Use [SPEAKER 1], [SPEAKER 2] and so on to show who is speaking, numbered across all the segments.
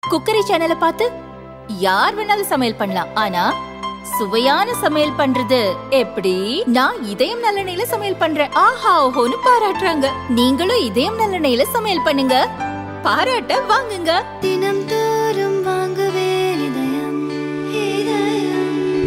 [SPEAKER 1] cookery சேனலை பார்த்து யார் வேணாலும் சமையல் பண்ணலாம் ஆனா சுவையான சமையல் பண்றது எப்படி நான் இதயம் நல்லெண்ணெயில சமையல் பண்றேன் ஆஹா ஓஹோன்னு பாராட்டுறாங்க நீங்களும் இதயம் நல்லெண்ணெயில சமையல் பண்ணுங்க பாராட்ட வாங்குங்க
[SPEAKER 2] தினம் தோறும் வாங்குவே இதயம் இதயம்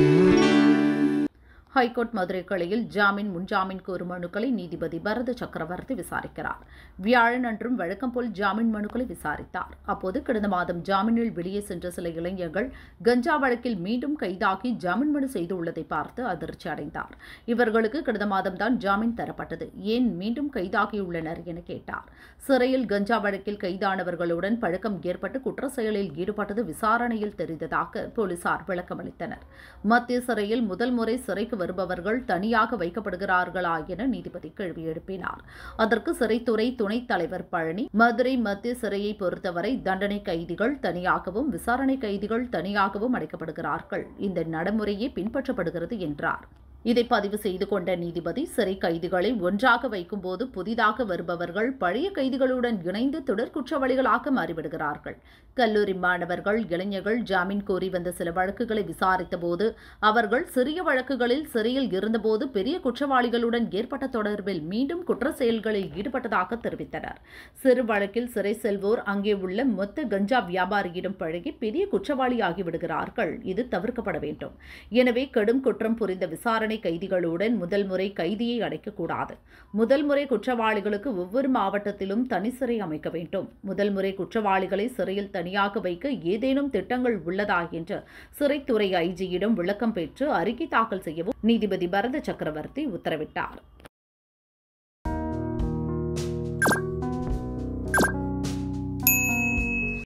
[SPEAKER 3] ஹைகோர்ட் மதுரை கிளையில் ஜாமீன் முன்ஜாமீன் கோரும் மனுக்களை நீதிபதி பரத சக்கரவர்த்தி விசாரிக்கிறார் வியாழன் அன்றும் வழக்கம் போல் ஜாமீன் மனுக்களை விசாரித்தார் அப்போது கடந்த மாதம் ஜாமீனில் வெளியே சென்ற சில இளைஞர்கள் கஞ்சா வழக்கில் மீண்டும் கைதாகி ஜாமீன் மனு செய்துள்ளதை பார்த்து அதிர்ச்சி அடைந்தார் இவர்களுக்கு கடந்த மாதம்தான் ஜாமீன் தரப்பட்டது ஏன் மீண்டும் கைதாகியுள்ளனர் என கேட்டார் சிறையில் கஞ்சா வழக்கில் கைதானவர்களுடன் பழக்கம் ஏற்பட்டு குற்ற செயலில் ஈடுபட்டது விசாரணையில் தெரிந்ததாக போலீசார் விளக்கமளித்தனர் மத்திய சிறையில் முதல் முறை சிறைக்கு வருபவர்கள் தனியாக வைக்கப்படுகிறார்களா என நீதிபதி கேள்வி எழுப்பினார் அதற்கு சிறைத்துறை துணைத் தலைவர் பழனி மதுரை மத்திய சிறையை பொறுத்தவரை தண்டனை கைதிகள் தனியாகவும் விசாரணை கைதிகள் தனியாகவும் அடைக்கப்படுகிறார்கள் இந்த நடைமுறையே பின்பற்றப்படுகிறது என்றார் இதை பதிவு செய்து கொண்ட நீதிபதி சிறை கைதிகளை ஒன்றாக வைக்கும்போது புதிதாக வருபவர்கள் பழைய கைதிகளுடன் இணைந்து தொடர் குற்றவாளிகளாக மாறிவிடுகிறார்கள் கல்லூரி மாணவர்கள் இளைஞர்கள் ஜாமீன் கோரி வந்த சில வழக்குகளை விசாரித்த போது அவர்கள் சிறிய வழக்குகளில் சிறையில் இருந்தபோது பெரிய குற்றவாளிகளுடன் ஏற்பட்ட தொடர்பில் மீண்டும் குற்ற செயல்களில் ஈடுபட்டதாக தெரிவித்தனர் சிறு வழக்கில் சிறை செல்வோர் அங்கே உள்ள மொத்த கஞ்சா வியாபாரியிடம் பழகி பெரிய குற்றவாளியாகி விடுகிறார்கள் இது தவிர்க்கப்பட வேண்டும் எனவே கடும் குற்றம் புரிந்த விசாரணை கைதிகளுடன் முதல் முறை கைதியை அடைக்கக்கூடாது முதல் முறை குற்றவாளிகளுக்கு ஒவ்வொரு மாவட்டத்திலும் தனி சிறை அமைக்க வேண்டும் முதல் முறை குற்றவாளிகளை சிறையில் தனியாக வைக்க ஏதேனும் திட்டங்கள் உள்ளதா என்று சிறைத்துறை ஐஜியிடம் விளக்கம் பெற்று அறிக்கை தாக்கல் செய்யவும் நீதிபதி பரத சக்கரவர்த்தி உத்தரவிட்டார்